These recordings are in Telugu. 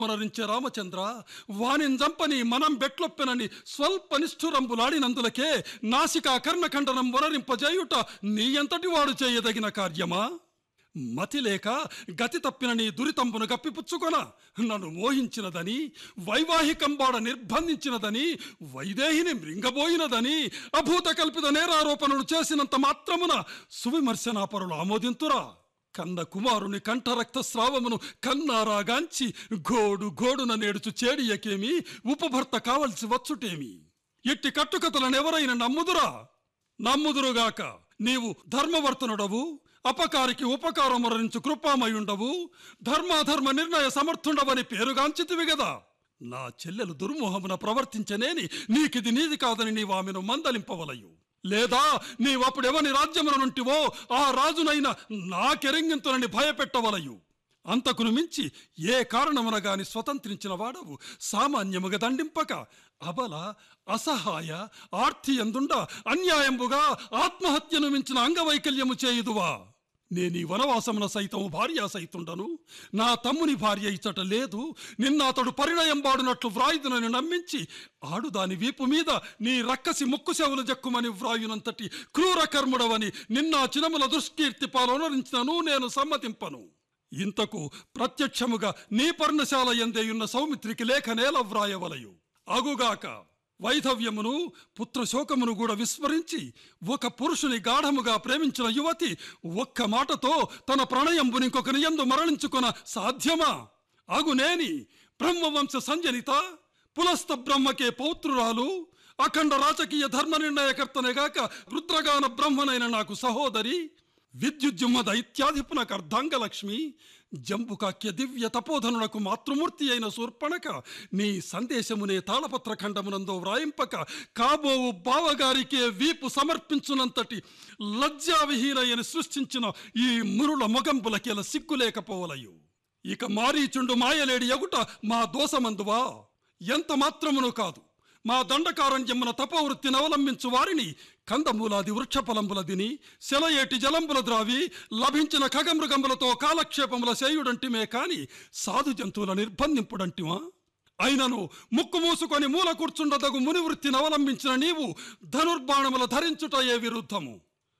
పునరించే రామచంద్ర వానిని చంపని మనం బెట్లొప్పెనని స్వల్ప నిష్ఠురంబులాడినందులకే నాసికా కర్ణఖండనం వనరింపజేయుట నీ ఎంతటి వాడు చేయదగిన కార్యమా మతి లేక గతి తప్పిన నీ దురితంబును గప్పిపుచ్చుకొన నన్ను మోహించినదని వైవాహికంబాడ నిర్బంధించినదని వైదేహిని మృంగబోయినదని అభూత కల్పిత నేరారోపణలు చేసినంత మాత్రమున సువిమర్శనాపరులు ఆమోదింతురా కన్న కుమారుని కంఠరక్త స్రావమును కన్నారాగాంచి గోడు గోడున నేడుచు చేడియకేమి ఉపభర్త కావలసి వచ్చుటేమి ఇట్టి కట్టుకథలనెవరైనా నమ్ముదురా నమ్ముదురుగాక నీవు ధర్మవర్తనుడవు అపకారికి ఉపకారమురణించు కృపామయుండవు ధర్మాధర్మ నిర్ణయ సమర్థుండవని పేరుగాంచితివి గదా నా చెల్లెలు దుర్మోహమున ప్రవర్తించనేని నీకిది నీది కాదని నీవు ఆమెను మందలింపవలయు లేదా నీవప్పుడెవని రాజ్యమున నుంటివో ఆ రాజునైన నాకెరింగింతునని భయపెట్టవలయు అంతకును మించి ఏ కారణమున గాని స్వతంత్రించిన వాడవు సామాన్యముగా దండింపక అబల అసహాయ ఆర్తి ఎందుండ అన్యాయంబుగా ఆత్మహత్యను మించిన అంగవైకల్యము చేయుదువా నేను ఈ వనవాసమున సైతము భార్య సైతుండను నా తమ్ముని భార్య ఇచ్చట లేదు నిన్న అతడు పరిణయం బాడునట్లు వ్రాయుదునని నమ్మించి ఆడుదాని వీపు మీద నీ రక్కసి ముక్కు చెవులు జక్కుమని వ్రాయునంతటి క్రూర కర్ముడవని నిన్న చినముల దుష్కీర్తి పాలనరించినను నేను సమ్మతింపను ఇంతకు ప్రత్యక్షముగా నీ పర్ణశాల ఎందేయున్న సౌమిత్రికి లేఖ నేల వ్రాయవలయు అగుగాక వైధవ్యమును పుత్రశోకమును కూడా విస్మరించి ఒక పురుషుని గాఢముగా ప్రేమించిన యువతి ఒక్క మాటతో తన ప్రణయంబుని ఇంకొకని ఎందు మరణించుకొన సాధ్యమా అగునేని బ్రహ్మవంశ సంజనిత పులస్త బ్రహ్మకే పౌత్రురాలు అఖండ రాజకీయ ధర్మ నిర్ణయకర్తనేగాక రుద్రగాన బ్రహ్మనైన నాకు సహోదరి విద్యుజ్జుమ్మ దైత్యాధిపునకు అర్ధాంగలక్ష్మి జంబుకాక్య దివ్య తపోధనునకు మాతృమూర్తి అయిన శూర్పణక నీ సందేశమునే తాళపత్ర ఖండమునందో వ్రాయింపక కాబోవు బావగారికే వీపు సమర్పించునంతటి లజ్జావిహీనయని సృష్టించిన ఈ మురుల మొగంబులకెల సిగ్గులేకపోవలయు ఇక మారీచుండు మాయలేడి ఎగుట మా దోసమందువా ఎంత మాత్రమును కాదు మా దండకారణ్యమున తపోవృత్తిని అవలంబించు వారిని కందమూలాది వృక్షఫలంబుల దిని సెలయేటి జలంబుల ద్రావి లభించిన ఖగమృగంబులతో కాలక్షేపముల చేయుడంటిమే కాని సాధు జంతువుల నిర్బంధింపుడంటిమా అయినను ముక్కు మూసుకొని మూల కూర్చుండదగు మునివృత్తిని అవలంబించిన నీవు ధనుర్బాణముల ధరించుటయే విరుద్ధము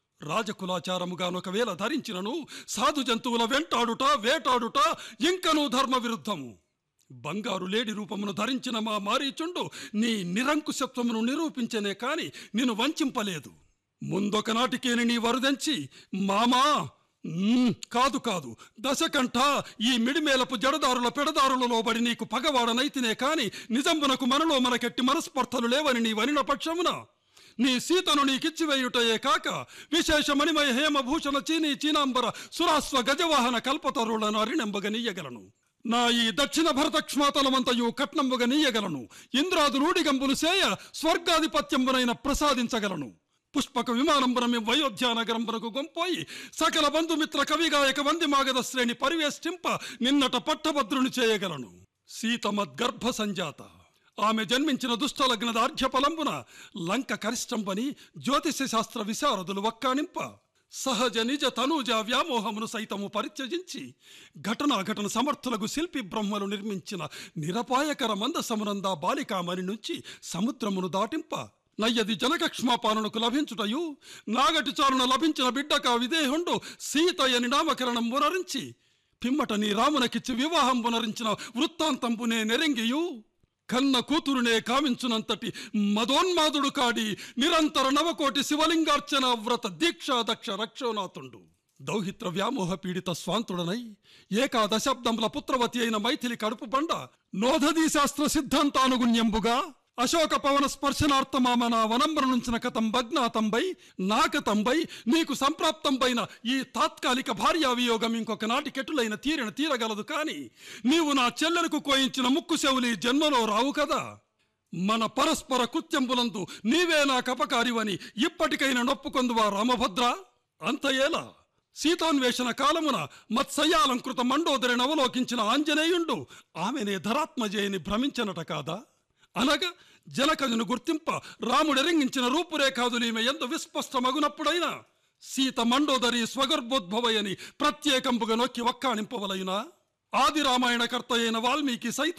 రాజకులాచారముగానొకవేళ ధరించినను సాధు జంతువుల వెంటాడుట వేటాడుట ఇంకనూ ధర్మ విరుద్ధము బంగారు లేడి రూపమును ధరించిన మా మారీచుండు నీ నిరంకుశత్వమును నిరూపించనే కాని నిన్ను వంచింపలేదు ముందొకనాటికేని నీ వరుదంచి మామా మ్మ్, కాదు కాదు దశకంఠ ఈ మిడిమేలపు జడదారుల పెడదారులలో బడి నీకు పగవాడనైతినే కాని నిజంబునకు మనలో మనకెట్టి మనస్పర్ధలు లేవని నీ వనిన పక్షమున నీ సీతను నీకిచ్చివేయుటయే కాక విశేష మణిమయ హేమభూషణ చీనీ చీనాంబర సురాస్వ గజవాహన కల్పతరులను అరిణంబగ నీయగలను నా ఈ దక్షిణ భరతక్ష్మాతలమంతయు కట్నంబుగ నీయగలను ఇంద్రాదులూడిగంబులు సేయ స్వర్గాధిపత్యంబునైన ప్రసాదించగలను పుష్పక విమానంబున మేము వయోధ్యా నగరంబునకు గొంపోయి సకల బంధుమిత్ర కవిగాయక వందిమాగద శ్రేణి పరివేష్టింప నిన్నట పట్టభద్రుని చేయగలను సీతమద్గర్భ సంజాత ఆమె జన్మించిన దుష్టలగ్న దార్ఘ్యఫలంబున లంక కరిష్టంబని జ్యోతిష శాస్త్ర విశారదులు వక్కాణింప సహజ నిజ తనూజ వ్యామోహమును సైతము పరిత్యజించి ఘటనాఘటన సమర్థులకు శిల్పి బ్రహ్మలు నిర్మించిన నిరపాయకర మందసమునంద బాలికామణి నుంచి సముద్రమును దాటింప నయ్యది జనకక్ష్మాపాలనకు లభించుటయు నాగటి చారున లభించిన బిడ్డక విదేహుండు సీతయని నామకరణం మునరించి పిమ్మట నీ రామునకిచ్చి వివాహం పునరించిన వృత్తాంతంపునే నెరంగియు కన్న కూతురునే కామించునంతటి మదోన్మాదుడు కాడి నిరంతర నవకోటి శివలింగార్చన వ్రత దీక్షా దక్ష రక్షోనాథుండు దౌహిత్ర వ్యామోహ పీడిత స్వాంతుడనై ఏకాదశాబ్దముల పుత్రవతి అయిన మైథిలి కడుపు బండ నోధదీ శాస్త్ర సిద్ధాంతానుగుణ్యంబుగా అశోక పవన స్పర్శనార్థమామన వనంబర నుంచిన కథం భగ్నాతంబై నాకతంబై నీకు సంప్రాప్తంపైన ఈ తాత్కాలిక భార్యావియోగం ఇంకొక నాటికెటులైన తీరిన తీరగలదు కాని నీవు నా చెల్లెలకు కోయించిన ముక్కు చెవులి జన్మలో రావు కదా మన పరస్పర కృత్యంబులందు నీవే నాకపకారివని ఇప్పటికైనా నొప్పుకొందువా రామభద్ర అంతయేలా సీతాన్వేషణ కాలమున మత్సయాలంకృత మండోదరిని అవలోకించిన ఆంజనేయుండు ఆమెనే ధరాత్మజేయని భ్రమించనట కాదా అనగా జలకజును గుర్తింప రాముడెరింగించిన రూపురేఖాదులీమె ఎంత విస్పష్టమగునప్పుడైనా సీత మండోదరి స్వగర్భోద్భవయని ప్రత్యేకంపుగా నొక్కి వక్కాణింపవలయునా ఆది రామాయణకర్త అయిన వాల్మీకి సైతం